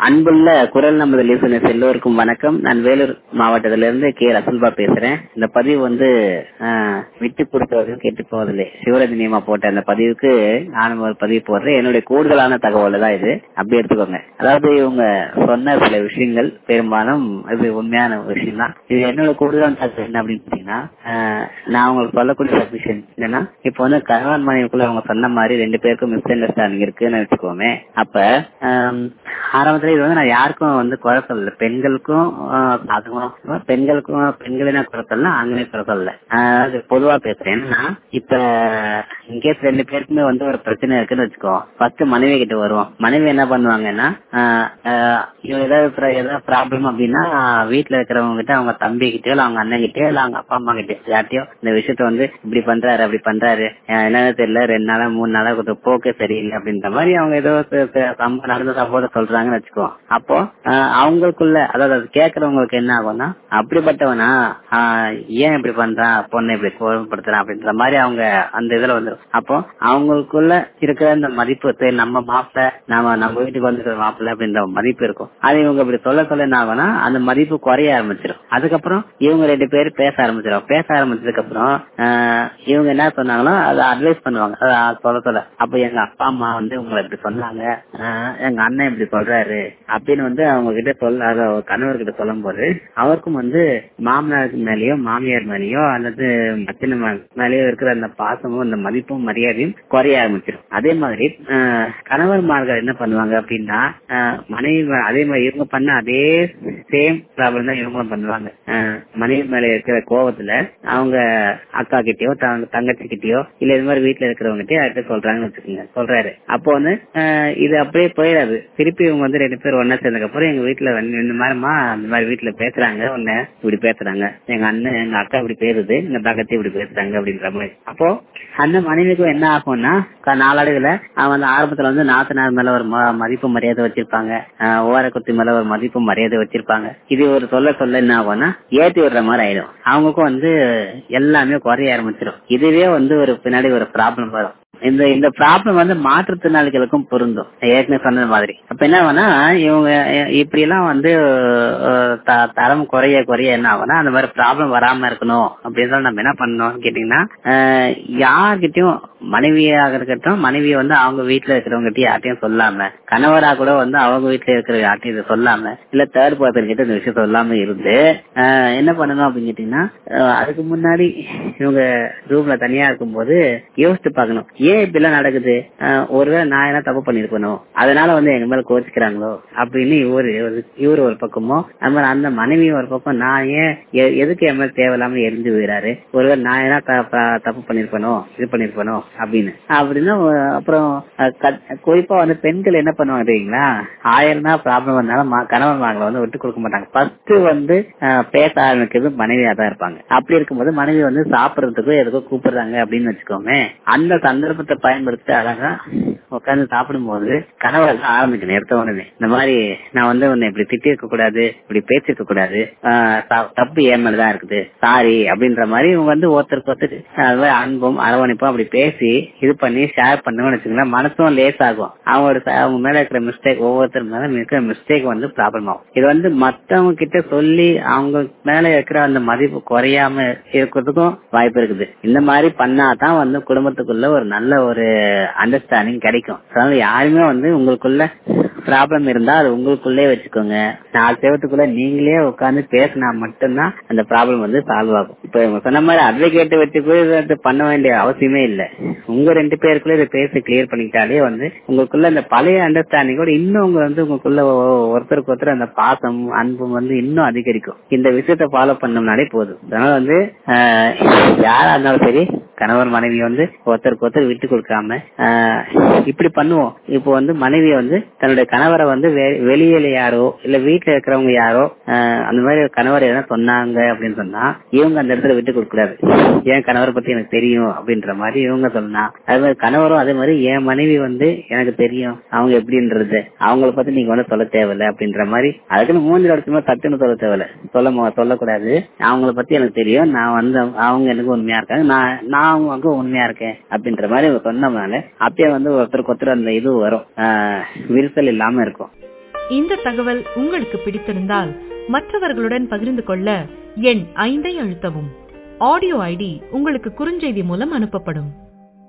அன்புள்ள குரல் நமது லிசனர்ஸ் எல்லோருக்கும் வணக்கம் நான் வேலூர் மாவட்டத்திலிருந்து கே ரசல்பா பேசுறேன் இந்த பதிவு வந்து ஆஹ், விட்டு கொடுத்தவர்கள் கேட்டு போவதில்லை சிவரஜினியமா போட்ட அந்த பதிவுக்கு நானும் ஒரு பதிவு போடுறேன் என்னுடைய கூடுதலான தகவல் தான் இது அப்படி எடுத்துக்கோங்க அதாவது இவங்க சொன்ன சில விஷயங்கள் பெரும்பாலும் இது உண்மையான விஷயம் தான் இது என்னோட கூடுதலான தகவல் என்ன அப்படின்னு பாத்தீங்கன்னா ஆஹ், நான் உங்களுக்கு சொல்லக்கூடிய ஒரு விஷயம் என்னன்னா இப்போ வந்து கணவன் மனைவிக்குள்ள அவங்க சொன்ன மாதிரி ரெண்டு பேருக்கும் மிஸ் அண்டர்ஸ்டாண்டிங் இருக்குன்னு வச்சுக்கோமே அப்ப ஆம், ஆரம்பத்துல இது வந்து நான் யாருக்கும் வந்து குழப்பம் இல்லை பெண்களுக்கும் ஆஹ், அதுவும் பெண்களுக்கும் பெண்களின குழப்பம் இல்லை ஆண்களே குழப்பம் இல்லை ஆஹ், அது பொதுவா பேசுறேன் என்னன்னா இப்ப இன்கேஸ் ரெண்டு பேருக்குமே வந்து ஒரு பிரச்சனை இருக்குன்னு வச்சுக்கோ ஃபர்ஸ்ட் மனைவி கிட்ட வருவோம் மனைவி என்ன பண்ணுவாங்கன்னா ஆஹ், ஆஹ், இவன் ஏதாவது பிர- ஏதாவது ப்ராப்ளம் அப்படின்னா வீட்டுல இருக்கிறவங்க கிட்ட அவங்க தம்பி கிட்டயோ இல்ல அவங்க அண்ணன் கிட்டயோ இல்ல அவங்க அப்பா அம்மா கிட்டயோ யார்ட்டையோ இந்த விஷயத்த வந்து இப்படி பண்றாரு அப்படி பண்றாரு ஆஹ், என்னன்னு தெரியல ரெண்டு நாளா மூணு நாளா கொஞ்சம் போக்கே சரியில்லை அப்படின்ற மாதிரி அவங்க ஏதோ ச- ச- சம்ப- நடந்த சம்பவத்தை சொல்றாங்கன்னு வச்சுக்கோ அப்போ ஆஹ், அவங்களுக்குள்ள அதாவது அது கேக்குறவங்களுக்கு என்ன ஆகும்னா அப்படிப்பட்டவனா ஆஹ், ஏன் இப்படி பண்றான் பொண்ணை இப்படி கோபப்படுத்துறான் அப்படின்ற மாதிரி அவங்க அந்த இதுல வந்துடும் அப்போ அவங்களுக்குள்ள இருக்கிற அந்த மதிப்பு சரி, நம்ம மாப்பிள்ள நாம நம்ம வீட்டுக்கு வந்துருக்கிற மாப்பிள்ள அப்படின்ற மதிப்பு இருக்கும் அது இவங்க இப்படி சொல்ல சொல்ல என்ன ஆகும்னா அந்த மதிப்பு குறைய ஆரம்பிச்சிடும் அதுக்கப்புறம் இவங்க ரெண்டு பேரும் பேச ஆரம்பிச்சிடும் பேச ஆரம்பிச்சதுக்கு அப்புறம் ஆஹ், இவங்க என்ன சொன்னாங்களோ அதை அட்வைஸ் பண்ணுவாங்க அதாவது சொல்ல சொல்ல அப்ப எங்க அப்பா அம்மா வந்து உங்களை இப்படி சொன்னாங்க ஆஹ், எங்க அண்ணன் இப்படி சொல்றாரு அப்படின்னு வந்து அவங்க கிட்ட சொல்ல அதை கணவர் கிட்ட சொல்லும் போது அவருக்கும் வந்து மாமனாருக்கு மேலயோ மாமியார் மேலயோ அல்லது மத்தின மேலயோ இருக்கிற அந்த பாசமும் அந்த மதிப்பும் மரியாதையும் குறைய ஆரம்பிச்சிடும் அதே மாதிரி ஆஹ், கணவர்மார்கள் என்ன பண்ணுவாங்க அப்படின்னா ஆஹ், மனைவி மே- அதே மாதிரி இவங்க பண்ண அதே சேம் ப்ராப்ளம் தான் இவங்களும் பண்ணுவாங்க ஆஹ், மனைவி மேல இருக்கிற கோவத்துல அவங்க அக்கா கிட்டயோ தங்க தங்கச்சி கிட்டயோ இல்ல இது மாதிரி வீட்டுல இருக்கிறவங்க கிட்டயோ யார்கிட்ட சொல்றாங்கன்னு வச்சுக்கோங்க சொல்றாரு அப்போ வந்து ஆஹ், இது அப்படியே போயிடாது திருப்பி இவங்க வந்து ரெண்டு பேரும் ஒன்னா சேர்ந்ததுக்கு அப்புறம் எங்க வீட்டுல வந்து இந்த மாதிரிமா இந்த மாதிரி வீட்டுல பேசுறாங்க உன்ன இப்படி பேசுறாங்க எங்க அண்ணன் எங்க அக்கா இப்படி பேசுது எங்க தங்கச்சி இப்படி பேசுறாங்க அப்படின்ற மாதிரி அப்போ அந்த மனைவிக்கும் என்ன ஆகும்னா க- நாளடைவுல அவன் வந்து ஆரம்பத்துல வந்து நாத்தனார் மேல ஒரு ம- மதிப்பு மரியாதை வச்சிருப்பாங்க ஆஹ் ஓரக்குத்தி மேல ஒரு மதிப்பு மரியாதை வச்சிருப்பாங்க இது ஒரு சொல்ல சொல்ல என்ன ஆகும்னா ஏத்தி விடுற மாதிரி ஆயிடும் அவங்களுக்கும் வந்து எல்லாமே குறைய ஆரம்பிச்சிடும் இதுவே வந்து ஒரு பின்னாடி ஒரு ப்ராப்ளம் வரும் இந்த இந்த ப்ராப்ளம் வந்து மாற்றுத்திறனாளிகளுக்கும் பொருந்தும் ஏற்கனவே சொன்ன மாதிரி அப்ப என்ன ஆகும்னா இவங்க இப்படி எல்லாம் வந்து அஹ், த- தரம் குறைய குறைய என்ன ஆகும்னா அந்த மாதிரி ப்ராப்ளம் வராம இருக்கணும் அப்படின்னு சொல்லி நம்ம என்ன பண்ணணும்னு கேட்டீங்கன்னா அஹ், யார்கிட்டயும் மனைவியாக இருக்கட்டும் மனைவியை வந்து அவங்க வீட்டுல இருக்கிறவங்க கிட்ட யார்ட்டையும் சொல்லாம கணவரா கூட வந்து அவங்க வீட்டுல இருக்கிற யார்ட்டையும் இதை சொல்லாம இல்ல தேர்ட் பர்சன் கிட்ட இந்த விஷயம் சொல்லாம இருந்து அஹ், என்ன பண்ணணும் அப்படின்னு கேட்டீங்கன்னா அஹ், அதுக்கு முன்னாடி இவங்க ரூம்ல தனியா இருக்கும்போது யோசிச்சு பார்க்கணும் ஏன் இப்படி எல்லாம் நடக்குது அஹ், ஒருவேளை நான் என்ன தப்பு பண்ணிருக்கணும் அதனால வந்து எங்க மேல கோச்சிக்கிறாங்களோ அப்படின்னு இவரு ஒரு- இவரு ஒரு பக்கமும் அது மாதிரி அந்த மனைவி ஒரு பக்கம் நான் ஏன் எ- எதுக்கு என் மேல தேவையில்லாம எரிஞ்சு போயிறாரு ஒருவேளை நான் என்ன த- ப- தப்பு பண்ணிருப்பனோ இது பண்ணிருப்பனோ அப்படின்னு அப்படின்னா அஹ், அப்புறம் அஹ், கத்- குறிப்பா வந்து பெண்கள் என்ன பண்ணுவாங்க தெரியுங்களா ஆயிரம் தான் ப்ராப்ளம் வந்தாலும் மா- கணவன் மகளை வந்து விட்டு கொடுக்க மாட்டாங்க ஃபர்ஸ்ட் வந்து அஹ், பேச ஆரம்பிக்கிறது மனைவியா தான் இருப்பாங்க அப்படி இருக்கும்போது மனைவி வந்து சாப்பிடறதுக்கோ எதுக்கோ கூப்பிடுறாங்க அப்படின்னு வச்சுக்கோமே அந்த சந்தர்ப்பத்தை பயன்படுத்தி அழகா உட்காந்து சாப்பிடும்போது கணவர் தான் ஆரம்பிக்கணும் எடுத்த உடனே இந்த மாதிரி நான் வந்து உன்னை இப்படி திட்டி இருக்க கூடாது இப்படி பேசிருக்க கூடாது ஆஹ் த- தப்பு ஏன் மேலதான் இருக்குது சாரி அப்படின்ற மாதிரி இவங்க வந்து ஒருத்தருக்கு ஒருத்தர் அது மாதிரி அன்பும் அரவணைப்பும் அப்படி பேசி இது பண்ணி ஷேர் பண்ணுவோம்னு வச்சுக்கலாம் மனசும் லேஸ் ஆகும் அவங்களோட ச- அவங்க மேல இருக்கிற மிஸ்டேக் ஒவ்வொருத்தர் மேல இருக்கிற மிஸ்டேக் வந்து ப்ராப்ளம் ஆகும் இது வந்து மத்தவங்க கிட்ட சொல்லி அவங்க மேல இருக்கிற அந்த மதிப்பு குறையாம இருக்கிறதுக்கும் வாய்ப்பு இருக்குது இந்த மாதிரி பண்ணாதான் வந்து குடும்பத்துக்குள்ள ஒரு நல்ல ஒரு அண்டர்ஸ்டாண்டிங் கிடைக்கும் அதனால யாருமே வந்து உங்களுக்குள்ள ப்ராப்ளம் இருந்தா அது உங்களுக்குள்ளே வச்சுக்கோங்க நாலு சேவத்துக்குள்ள நீங்களே உட்கார்ந்து பேசினா மட்டும்தான் அந்த ப்ராப்ளம் வந்து சால்வ் ஆகும் இப்ப இவங்க சொன்ன மாதிரி அட்வொகேட் வச்சு கூட இதை பண்ண வேண்டிய அவசியமே இல்ல உங்க ரெண்டு பேருக்குள்ள இதை பேசி கிளியர் பண்ணிக்கிட்டாலே வந்து உங்களுக்குள்ள அந்த பழைய அண்டர்ஸ்டாண்டிங் கூட இன்னும் உங்க வந்து உங்களுக்குள்ள ஒ- ஒருத்தருக்கு ஒருத்தர் அந்த பாசம் அன்பும் வந்து இன்னும் அதிகரிக்கும் இந்த விஷயத்த ஃபாலோ பண்ணோம்னாலே போதும் அதனால வந்து ஆஹ், யாரா இருந்தாலும் சரி கணவர் மனைவி வந்து ஒருத்தருக்கு ஒருத்தர் விட்டு கொடுக்காம ஆஹ், இப்படி பண்ணுவோம் இப்போ வந்து மனைவியை வந்து தன்னுடைய கணவரை வந்து வெ- வெளியில யாரோ இல்ல வீட்டுல இருக்கிறவங்க யாரோ ஆஹ், அந்த மாதிரி கணவர் எதனா சொன்னாங்க அப்படின்னு சொன்னா இவங்க அந்த இடத்துல விட்டு கொடுக்க கூடாது என் கணவரை பத்தி எனக்கு தெரியும் அப்படின்ற மாதிரி இவங்க சொன்னா அது மாதிரி கணவரும் அதே மாதிரி என் மனைவி வந்து எனக்கு தெரியும் அவங்க எப்படின்றது அவங்கள பத்தி நீங்க வந்து சொல்ல தேவையில்ல அப்படின்ற மாதிரி அதுக்குன்னு மூஞ்சில் அடிச்சுமா தட்டுன்னு சொல்ல தேவையில்ல சொல்ல மு- சொல்லக்கூடாது அவங்கள பத்தி எனக்கு தெரியும் நான் வந்து அவங்க எனக்கு உண்மையா இருக்காங்க நான் நான் அவங்களுக்கு உண்மையா இருக்கேன் அப்படின்ற மாதிரி இவங்க சொன்னோம்னால அப்பயே வந்து ஒருத்தருக்கு ஒருத்தர் அந்த இது வரும் ஆஹ் விரிசல் இல்லாம இருக்கும் இந்த தகவல் உங்களுக்கு பிடித்திருந்தால் மற்றவர்களுடன் பகிர்ந்து கொள்ள எண் ஐந்தை அழுத்தவும் ஆடியோ ஐடி உங்களுக்கு குறுஞ்செய்தி மூலம் அனுப்பப்படும்